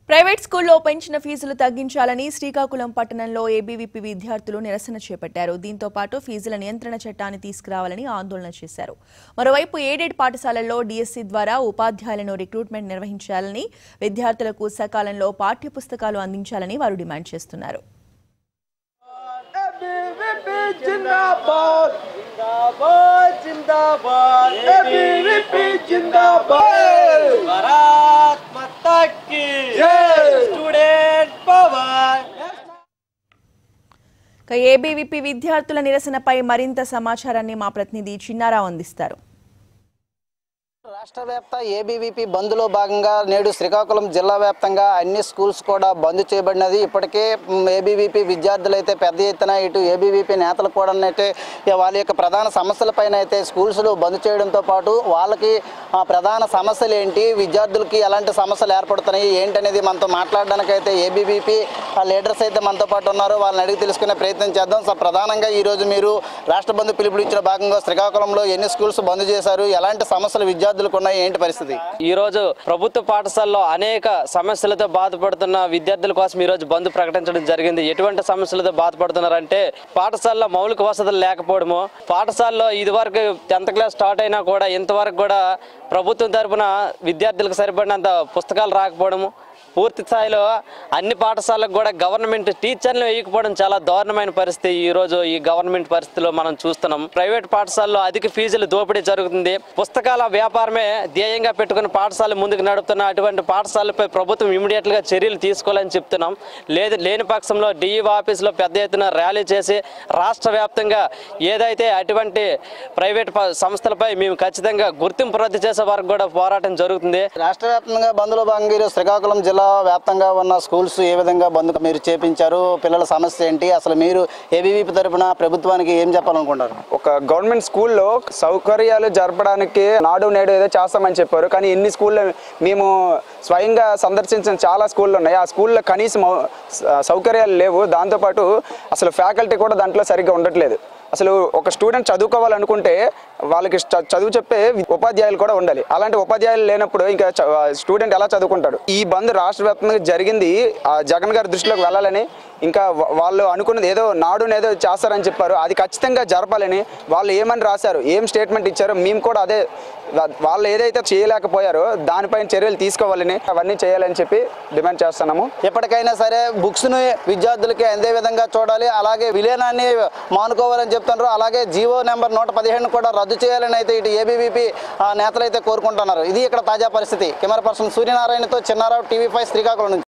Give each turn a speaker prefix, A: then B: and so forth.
A: private స్కూల్లో పెంచిన ఫీజులు తగ్గించాలని శ్రీకాకుళం పట్టణంలో ఏబీవీపీ విద్యార్థులు నిరసన చేపట్టారు దీంతో పాటు ఫీజుల నియంత్రణ చట్టాన్ని తీసుకురావాలని ఆందోళన చేశారు మరోవైపు ఎయిడెడ్ పాఠశాలల్లో డీఎస్సీ ద్వారా ఉపాధ్యాయులను రిక్రూట్మెంట్ నిర్వహించాలని విద్యార్థులకు సకాలంలో పాఠ్యపుస్తకాలు అందించాలని వారు డిమాండ్ చేస్తున్నారు
B: ABVP जिंदाबाद जिंदाबाद जिंदाबाद ABVP जिंदाबाद भारत माता की जय स्टूडेंट पावर
A: ఇక ఏబీవీపీ విద్యార్థుల నిరసనపై మరింత సమాచారాన్ని మా ప్రతినిధి చిన్నారావు అందిస్తారు
C: రాష్ట్ర వ్యాప్త ఏబీవీపీ బంద్లో భాగంగా నేడు శ్రీకాకుళం జిల్లా వ్యాప్తంగా అన్ని స్కూల్స్ కూడా బంద్ చేయబడినది ఇప్పటికే ఏబీవీపీ విద్యార్థులు అయితే పెద్ద ఎత్తున ఇటు ఏబీవీపీ నేతలు కూడా అయితే వాళ్ళ యొక్క ప్రధాన సమస్యలపైన అయితే స్కూల్స్లో బంద్ చేయడంతో పాటు వాళ్ళకి ఆ, ప్రధాన సమస్యలు ఏంటి విద్యార్థులకి ఎలాంటి సమస్యలు ఏర్పడుతున్నాయి ఏంటనేది మనతో మాట్లాడడానికి అయితే ఏబీవీపీ లీడర్స్ అయితే మనతో పాటు ఉన్నారు వాళ్ళని అడిగి తెలుసుకునే ప్రయత్నం చేద్దాం సో ప్రధానంగా ఈరోజు మీరు రాష్ట్ర బంధు పిలుపులు ఇచ్చిన భాగంగా శ్రీకాకుళంలో ఎన్ని స్కూల్స్ బంద్ చేశారు ఎలాంటి సమస్యలు విద్యార్థులకు ఉన్నాయి ఏంటి పరిస్థితి
D: ఈ రోజు ప్రభుత్వ పాఠశాలలో అనేక సమస్యలతో బాధపడుతున్న విద్యార్థుల కోసం ఈ రోజు బంద్ ప్రకటించడం జరిగింది ఎటువంటి సమస్యలతో బాధపడుతున్నారంటే పాఠశాలలో మౌలిక వసతులు లేకపోవడము పాఠశాలలో ఇది వరకు టెన్త్ క్లాస్ స్టార్ట్ అయినా కూడా ఇంతవరకు కూడా ప్రభుత్వం తరపున విద్యార్థులకు సరిపడినంత పుస్తకాలు రాకపోవడము పూర్తి స్థాయిలో అన్ని పాఠశాలకు కూడా గవర్నమెంట్ టీచర్లు వేయకపోవడం చాలా దారుణమైన పరిస్థితి ఈ రోజు ఈ గవర్నమెంట్ పరిస్థితిలో మనం చూస్తున్నాం ప్రైవేట్ పాఠశాలలో అధిక ఫీజులు దోపిడీ జరుగుతుంది పుస్తకాల వ్యాపారమే ధ్యేయంగా పెట్టుకుని పాఠశాల ముందుకు నడుపుతున్న అటువంటి పాఠశాలపై ప్రభుత్వం ఇమీడియట్ గా చర్యలు తీసుకోవాలని చెప్తున్నాం లేదు లేని పక్షంలో డిఈఓ ఆఫీసులో పెద్ద ఎత్తున ర్యాలీ చేసి రాష్ట్ర వ్యాప్తంగా ఏదైతే అటువంటి ప్రైవేట్ ప- సంస్థలపై మేము ఖచ్చితంగా గుర్తింపు రద్దు చేసే వరకు కూడా పోరాటం జరుగుతుంది
C: రాష్ట్ర వ్యాప్తంగా బంద్లో భాగంగా ఈరోజు శ్రీకాకుళం జిల్లా వ్యాప్తంగా ఉన్న స్కూల్స్ ఏ విధంగా బంద్ మీరు చేపించారు పిల్లల సమస్య ఏంటి అసలు మీరు ఏబీవీపీ తరపున ప్రభుత్వానికి ఏం చెప్పాలనుకుంటారు
E: ఒక గవర్నమెంట్ స్కూల్లో సౌకర్యాలు జరపడానికి నాడు నేడు ఏదో చేస్తామని చెప్పారు కానీ ఎన్ని స్కూల్లో మేము స్వయంగా సందర్శించిన చాలా స్కూళ్ళు ఉన్నాయి ఆ స్కూల్లో కనీసం స- సౌకర్యాలు లేవు దాంతోపాటు అసలు ఫ్యాకల్టీ కూడా దాంట్లో సరిగ్గా ఉండట్లేదు అసలు ఒక స్టూడెంట్ చదువుకోవాలనుకుంటే వాళ్ళకి చ- చదువు చెప్పే ఉపాధ్యాయులు కూడా ఉండాలి అలాంటి ఉపాధ్యాయులు లేనప్పుడు ఇంకా చ- స్టూడెంట్ ఎలా చదువుకుంటాడు ఈ బంద్ రాష్ట్ర వ్యాప్తంగా జరిగింది ఆ జగన్ గారి దృష్టిలోకి వెళ్ళాలని ఇంకా వా- వాళ్ళు అనుకున్నది ఏదో నాడు ఏదో చేస్తారని చెప్పారు అది ఖచ్చితంగా జరపాలని వాళ్ళు ఏమని రాశారు ఏం స్టేట్మెంట్ ఇచ్చారో మేము కూడా అదే వా- వాళ్ళు ఏదైతే చేయలేకపోయారో దానిపైన చర్యలు తీసుకోవాలని అవన్నీ చేయాలని చెప్పి డిమాండ్ చేస్తున్నాము
C: ఎప్పటికైనా సరే బుక్స్ని విద్యార్థులకి అందే విధంగా చూడాలి అలాగే విలీనాన్ని మానుకోవాలని చెప్తున్నారు అలాగే జీవో నెంబర్ నూట పదిహేను కూడా రద్దు చేయాలని అయితే ఇటు ఏబీవీపీ నేతలు అయితే కోరుకుంటున్నారు ఇది ఇక్కడ తాజా పరిస్థితి కెమెరా పర్సన్ సూర్యనారాయణతో చిన్నారావు టీవీ ఫైవ్ శ్రీకాకుళం నుంచి